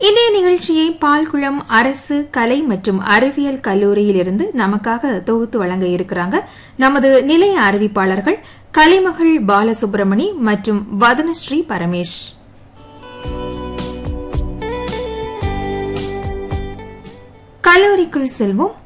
இன்றைய நிகழ்ச்சியை பால்குளம் அரசு கலை மற்றும் அறிவியல் கல்லூரியிலிருந்து நமக்காக தொகுத்து வழங்க இருக்கிறாங்க நமது நிலைய அறிவிப்பாளர்கள் கலைமகள் பாலசுப்ரமணி மற்றும் வதனஸ்ரீ பரமேஷ் கல்லூரிக்குள் செல்வோம்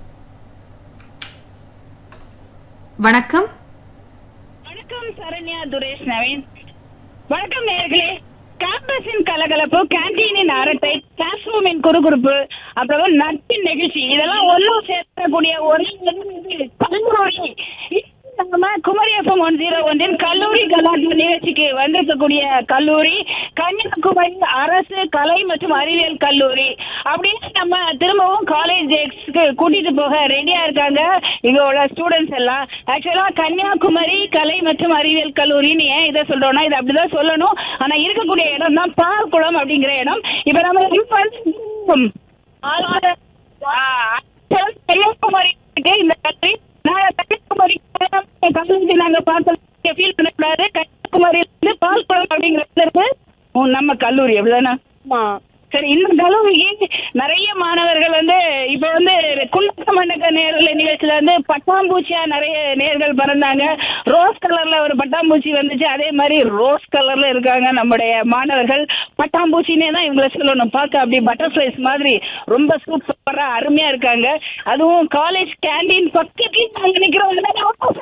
வணக்கம் வணக்கம் சரண்யா துரேஷ் நவீன் வணக்கம் நேர்களே கேம்பஸின் கலகலப்பு கேண்டீனின் அரட்டை கிளாஸ் ரூமின் குறுகுறுப்பு அப்புறம் நட்பின் நிகழ்ச்சி இதெல்லாம் ஒன்றும் சேர்க்கக்கூடிய ஒரு கல்லூரி நம்ம குமரி எஃப்எம் ஒன் ஜீரோ ஒன்றின் கல்லூரி கலாட்டு நிகழ்ச்சிக்கு வந்திருக்கக்கூடிய கல்லூரி கன்னியாகுமரி அரசு கலை மற்றும் அறிவியல் கல்லூரி அப்படின்னு நம்ம திரும்பவும் காலேஜ் டேஸ்க்கு கூட்டிட்டு போக ரெடியா இருக்காங்க இங்க உள்ள ஸ்டூடெண்ட்ஸ் எல்லாம் ஆக்சுவலா கன்னியாகுமரி கலை மற்றும் அறிவியல் கல்லூரின்னு ஏன் இதை சொல்றோம்னா இது அப்படிதான் சொல்லணும் ஆனா இருக்கக்கூடிய இடம் தான் பால்குளம் அப்படிங்கிற இடம் இப்ப நம்ம இப்ப வந்து ஆ, கன்னியாகுமரி இருக்கு இந்த கல்லூரி நாங்க கன்னியாகுமரி கல்லூரி நாங்க பார்த்தோம் ஃபீல் பண்ணக்கூடாது கன்னியாகுமரி இருந்து பால்குளம் அப்படிங்கிறது இருக்கு ஓ, நம்ம கல்லூரி அப்படிதானே சரி இந்த கல்லூரிக்கு நிறைய மாணவர்கள் வந்து இப்ப வந்து குண்டக்க மண்டக்க நேரில் நிகழ்ச்சியில வந்து பட்டாம்பூச்சியா நிறைய நேர்கள் பறந்தாங்க ரோஸ் கலர்ல ஒரு பட்டாம்பூச்சி வந்துச்சு அதே மாதிரி ரோஸ் கலர்ல இருக்காங்க நம்முடைய மாணவர்கள் பட்டாம்பூச்சினே தான் இவங்களை சொல்லணும் பார்க்க அப்படி பட்டர்ஃபிளைஸ் மாதிரி ரொம்ப சூப்பரா அருமையா இருக்காங்க அதுவும் காலேஜ் கேண்டீன் பக்கத்துல நாங்க நிக்கிறோம்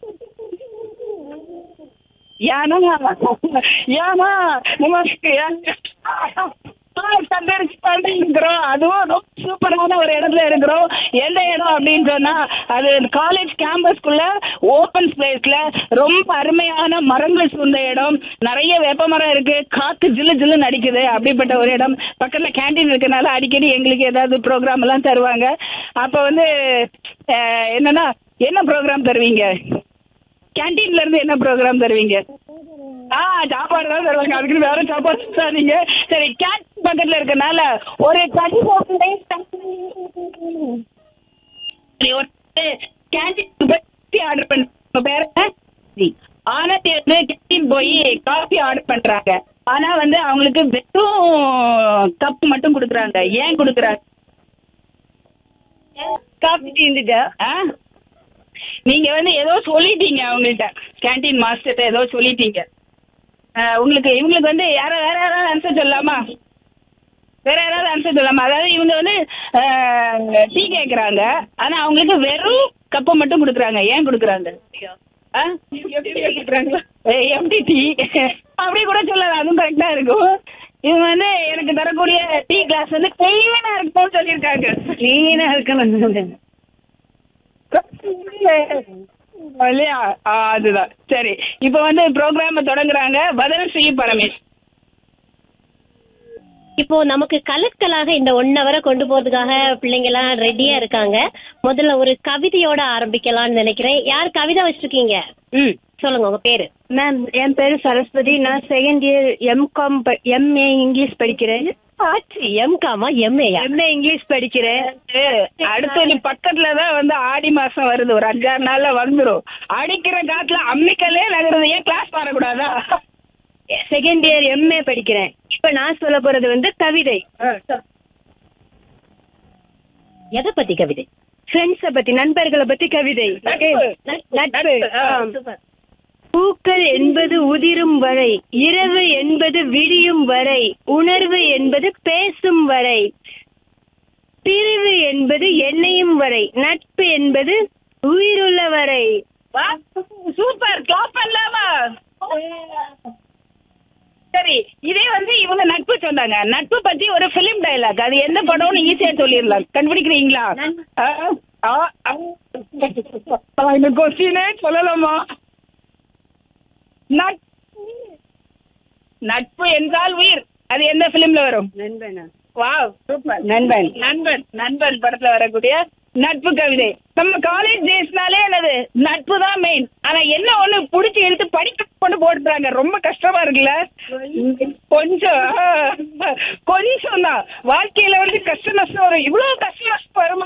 ஏன்னா ஏன்னா நமக்கு இருக்கிறோம் அதுவும் ரொம்ப சூப்பரான ஒரு இடத்துல இருக்கிறோம் எந்த இடம் அப்படின்னு சொன்னா அது காலேஜ் கேம்பஸ்குள்ள ஓபன் ஸ்பேஸ்ல ரொம்ப அருமையான மரங்கள் சூழ்ந்த இடம் நிறைய வேப்பமரம் இருக்கு காத்து ஜில்லு ஜில்லுன்னு அடிக்குது அப்படிப்பட்ட ஒரு இடம் பக்கத்துல கேண்டீன் இருக்கனால அடிக்கடி எங்களுக்கு ஏதாவது ப்ரோக்ராம் எல்லாம் தருவாங்க அப்ப வந்து அஹ், என்னன்னா என்ன ப்ரோக்ராம் தருவீங்க கேண்டீன்ல இருந்து என்ன ப்ரோக்ராம் தருவீங்க ஆ சாப்பாடு தான் தருவாங்க அதுக்கு வேற சாப்பாடு தராதீங்க சரி கேண்டீன் பக்கத்துல இருக்கனால ஒரு கடி கேண்டீன் ஆர்டர் பண்ண பேர ஆனந்தி வந்து கேண்டீன் போய் காஃபி ஆர்டர் பண்றாங்க ஆனா வந்து அவங்களுக்கு வெறும் கப் மட்டும் கொடுக்குறாங்க ஏன் கொடுக்குறாங்க காஃபி தீர்ந்துட்டா ஆ நீங்க வந்து ஏதோ சொல்லிட்டீங்க அவங்கள்ட்ட கேண்டீன் மாஸ்டர்ட்ட ஏதோ சொல்லிட்டீங்க அஹ், உங்களுக்கு இவங்களுக்கு வந்து யார வேற யாராவது ஆன்சர் சொல்லலாமா வேற யாராவது ஆன்சர் சொல்லலாமா அதாவது இவங்க வந்து டீ கேக்குறாங்க ஆனா அவங்களுக்கு வெறும் கப்பை மட்டும் கொடுக்குறாங்க ஏன் கொடுக்குறாங்க எம்டி டீ அப்படி கூட சொல்லலாம் அதுவும் கரெக்டா இருக்கும் இவங்க வந்து எனக்கு தரக்கூடிய டீ கிளாஸ் வந்து கிளீனா இருக்கணும்னு சொல்லியிருக்காங்க கிளீனா இருக்கணும் இல்லையா ஆ, அதுதான் சரி இப்ப வந்து ப்ரோக்ராம் தொடங்குறாங்க பதனஸ்ரீ பரமேஷ் இப்போ நமக்கு கலக்கலாக இந்த ஒன் ஹவரை கொண்டு போறதுக்காக பிள்ளைங்க எல்லாம் ரெடியா இருக்காங்க முதல்ல ஒரு கவிதையோட ஆரம்பிக்கலாம்னு நினைக்கிறேன் யார் கவிதை வச்சிருக்கீங்க ம் சொல்லுங்க உங்க பேரு மேம் என் பேரு சரஸ்வதி நான் second year MCom MA English படிக்கிறேன் ஆச்சு எம்காமா எம்ஏயா எம்ஏ இங்கிலீஷ் படிக்கிறேன் அடுத்து நீ பக்கத்துல தான் வந்து ஆடி மாசம் வருது ஒரு அஞ்சாறு நாள்ல வந்துரும் அடிக்கிற காத்துல அம்மிக்கல்லே நகருது ஏன் கிளாஸ் வரக்கூடாதா செகண்ட் இயர் எம்ஏ படிக்கிறேன் இப்ப நான் சொல்ல போறது வந்து கவிதை எதை பத்தி கவிதை ஃப்ரெண்ட்ஸ பத்தி நண்பர்களை பத்தி கவிதை நட்பு. நட்பு ஆ. ஆம். பூக்கள் என்பது உதிரும் வரை இரவு என்பது விடியும் வரை உணர்வு என்பது பேசும் வரை பிரிவு என்பது எண்ணையும் வரை நட்பு என்பது உயிருள்ள வரை வா, சூப்பர் கிளாப் பண்ணலாமா சரி இதே வந்து இவங்க நட்பு சொன்னாங்க நட்பு பத்தி ஒரு பிலிம் டயலாக் அது எந்த படம்னு ஈஸியா சொல்லிடலாம் கண்டுபிடிக்கிறீங்களா ஆ, ஆ, ஆ. இந்த கொஸ்டினே சொல்லலாமா நட்பு நட்பு என்றால் உயிர் அது எந்த பிலிம்ல வரும் நண்பனா வாவ் சூப்பர் நண்பன் நண்பன் நண்பன் படத்துல வரக்கூடிய நட்பு கவிதை நம்ம காலேஜ் டேஸ்னாலே என்னது நட்பு தான் மெயின் ஆனா என்ன ஒண்ணு புடிச்சு எடுத்து படிக்க கொண்டு போட்டுறாங்க ரொம்ப கஷ்டமா இருக்குல்ல கொஞ்சம் கொஞ்சம் தான் வாழ்க்கையில வந்து கஷ்ட நஷ்டம் வரும் இவ்வளவு கஷ்ட நஷ்டம் வரும்